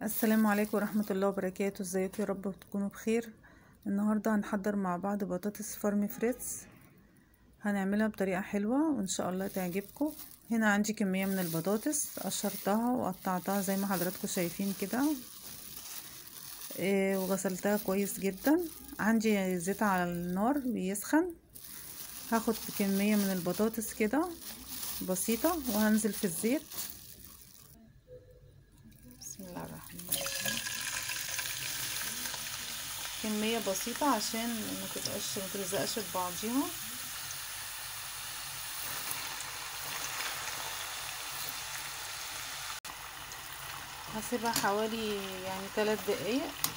السلام عليكم ورحمة الله وبركاته ازيكم يا رب تكونوا بخير النهاردة هنحضر مع بعض بطاطس فارم فريتز هنعملها بطريقة حلوة وان شاء الله تعجبكم هنا عندي كمية من البطاطس قشرتها وقطعتها زي ما حضراتكم شايفين كده إيه وغسلتها كويس جدا عندي زيت على النار بيسخن هاخد كمية من البطاطس كده بسيطة وهنزل في الزيت بسم الله الرحمن الرحيم كمية بسيطة عشان ما تبقاش ما تلزقش في بعضيها هسيبها حوالي يعني ثلاث دقايق